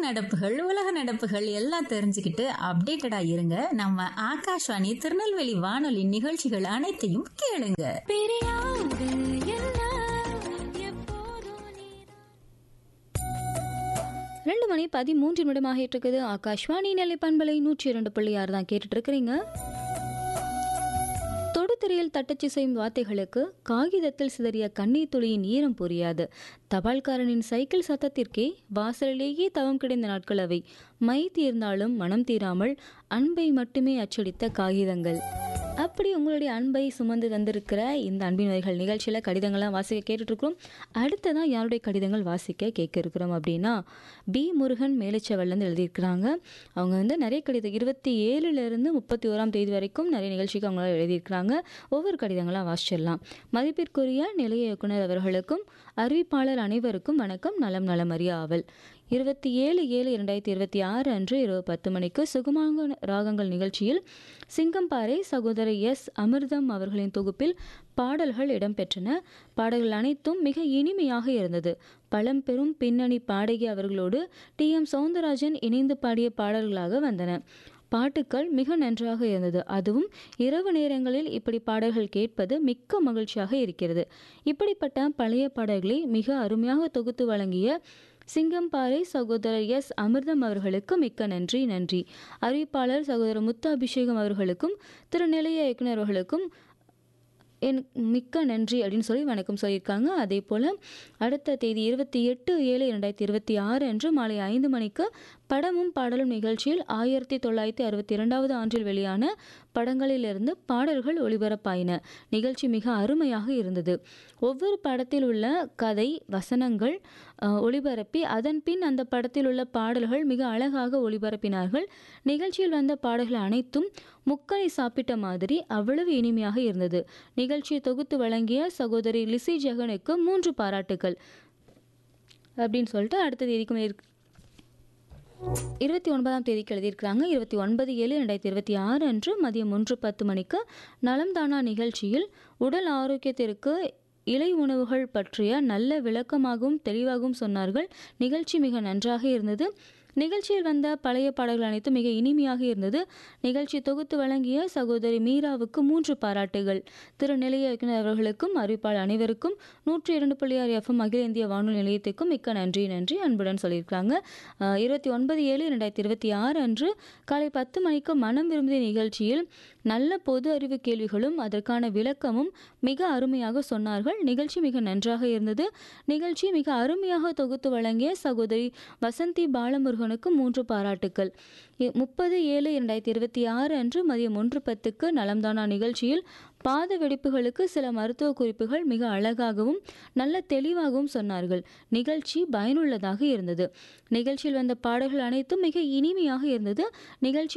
நடப்புகள் உலக நடப்புகள் எல்லாம் தெரிஞ்சுக்கிட்டு அப்டேட்டடா இருங்க நம்ம ஆகாஷ்வாணி திருநெல்வேலி வானொலி நிகழ்ச்சிகள் அனைத்தையும் கேளுங்க ரெண்டு மணி பதிமூன்று நிமிடமாக இருக்குது ஆகாஷ்வாணி நெல்லை பண்பலை நூற்றி இரண்டு புள்ளி ஆறு தான் கேட்டுட்டு இருக்கிறீங்க தொடுதிரையில் தட்டச்சு செய்யும் வார்த்தைகளுக்கு காகிதத்தில் சிதறிய கண்ணீர் துளியின் ஈரம் புரியாது தபால்காரனின் சைக்கிள் சத்தத்திற்கே வாசலிலேயே தவம் கிடைந்த நாட்கள் அவை மை தீர்ந்தாலும் மனம் தீராமல் அன்பை மட்டுமே அச்சடித்த காகிதங்கள் அப்படி உங்களுடைய அன்பை சுமந்து வந்திருக்கிற இந்த அன்பின் வகைகள் நிகழ்ச்சியில் கடிதங்கள்லாம் வாசிக்க கேட்டுட்ருக்குறோம் அடுத்ததான் யாருடைய கடிதங்கள் வாசிக்க கேட்க இருக்கிறோம் அப்படின்னா பி முருகன் மேலச்சவல்லேருந்து எழுதியிருக்கிறாங்க அவங்க வந்து நிறைய கடிதம் இருபத்தி ஏழுலேருந்து முப்பத்தி ஓராம் தேதி வரைக்கும் நிறைய நிகழ்ச்சிக்கு அவங்களால எழுதியிருக்கிறாங்க ஒவ்வொரு கடிதங்களாக வாசிச்சிடலாம் மதிப்பிற்குரிய நிலைய இயக்குனர் அவர்களுக்கும் அறிவிப்பாளர் அனைவருக்கும் வணக்கம் நலம் நலம் அறிய ஆவல் இருபத்தி ஏழு ஏழு இரண்டாயிரத்தி இருபத்தி ஆறு அன்று இரவு பத்து மணிக்கு சுகுமாங்க ராகங்கள் நிகழ்ச்சியில் சிங்கம்பாறை சகோதரர் எஸ் அமிர்தம் அவர்களின் தொகுப்பில் பாடல்கள் இடம்பெற்றன பாடல்கள் அனைத்தும் மிக இனிமையாக இருந்தது பழம்பெரும் பின்னணி பாடகி அவர்களோடு டி எம் சவுந்தரராஜன் இணைந்து பாடிய பாடல்களாக வந்தன பாட்டுக்கள் மிக நன்றாக இருந்தது அதுவும் இரவு நேரங்களில் இப்படி பாடல்கள் கேட்பது மிக்க மகிழ்ச்சியாக இருக்கிறது இப்படிப்பட்ட பழைய பாடல்களை மிக அருமையாக தொகுத்து வழங்கிய சிங்கம்பாறை சகோதரர் எஸ் அமிர்தம் அவர்களுக்கு மிக்க நன்றி நன்றி அறிவிப்பாளர் சகோதரர் முத்து அபிஷேகம் அவர்களுக்கும் திரு நிலைய இயக்குனர் அவர்களுக்கும் என் மிக்க நன்றி அப்படின்னு சொல்லி வணக்கம் சொல்லியிருக்காங்க அதே போல் அடுத்த தேதி இருபத்தி எட்டு ஏழு இரண்டாயிரத்தி இருபத்தி ஆறு அன்று மாலை ஐந்து மணிக்கு படமும் பாடலும் நிகழ்ச்சியில் ஆயிரத்தி தொள்ளாயிரத்தி அறுபத்தி இரண்டாவது ஆண்டில் வெளியான படங்களிலிருந்து பாடல்கள் ஒளிபரப்பாயின நிகழ்ச்சி மிக அருமையாக இருந்தது ஒவ்வொரு படத்தில் உள்ள கதை வசனங்கள் ஒளிபரப்பி அதன் பின் அந்த படத்தில் உள்ள பாடல்கள் மிக அழகாக ஒளிபரப்பினார்கள் நிகழ்ச்சியில் வந்த பாடல்கள் அனைத்தும் முக்கனை சாப்பிட்ட மாதிரி அவ்வளவு இனிமையாக இருந்தது நிகழ்ச்சியை தொகுத்து வழங்கிய சகோதரி லிசி ஜெகனுக்கு மூன்று பாராட்டுகள் அப்படின்னு சொல்லிட்டு அடுத்த தேதிக்கும் இருபத்தி ஒன்பதாம் தேதிக்கு எழுதியிருக்கிறாங்க இருபத்தி ஒன்பது ஏழு ரெண்டாயிரத்தி இருபத்தி ஆறு அன்று மதியம் ஒன்று பத்து மணிக்கு நலம்தானா நிகழ்ச்சியில் உடல் ஆரோக்கியத்திற்கு இலை உணவுகள் பற்றிய நல்ல விளக்கமாகவும் தெளிவாகவும் சொன்னார்கள் நிகழ்ச்சி மிக நன்றாக இருந்தது நிகழ்ச்சியில் வந்த பழைய பாடல்கள் அனைத்தும் மிக இனிமையாக இருந்தது நிகழ்ச்சி தொகுத்து வழங்கிய சகோதரி மீராவுக்கு மூன்று பாராட்டுகள் திரு நிலைய இயக்குனர் அவர்களுக்கும் அறிவிப்பாளர் அனைவருக்கும் நூற்றி இரண்டு புள்ளி ஆறு எஃப்எம் அகில இந்திய வானொலி நிலையத்துக்கும் மிக்க நன்றி நன்றி அன்புடன் சொல்லியிருக்காங்க இருபத்தி ஒன்பது ஏழு ரெண்டாயிரத்தி இருபத்தி ஆறு அன்று காலை பத்து மணிக்கு மனம் விரும்பிய நிகழ்ச்சியில் நல்ல பொது அறிவு கேள்விகளும் அதற்கான விளக்கமும் மிக அருமையாக சொன்னார்கள் நிகழ்ச்சி மிக நன்றாக இருந்தது நிகழ்ச்சி மிக அருமையாக தொகுத்து வழங்கிய சகோதரி வசந்தி பாலமுருகனுக்கு மூன்று பாராட்டுக்கள் முப்பது ஏழு இரண்டாயிரத்தி இருபத்தி ஆறு அன்று மதியம் ஒன்று பத்துக்கு நலம்தானா நிகழ்ச்சியில் பாத வெடிப்புகளுக்கு சில மருத்துவ குறிப்புகள் மிக அழகாகவும் நல்ல தெளிவாகவும் சொன்னார்கள் நிகழ்ச்சி பயனுள்ளதாக இருந்தது நிகழ்ச்சியில் வந்த பாடல்கள் அனைத்தும் மிக இனிமையாக இருந்தது நிகழ்ச்சி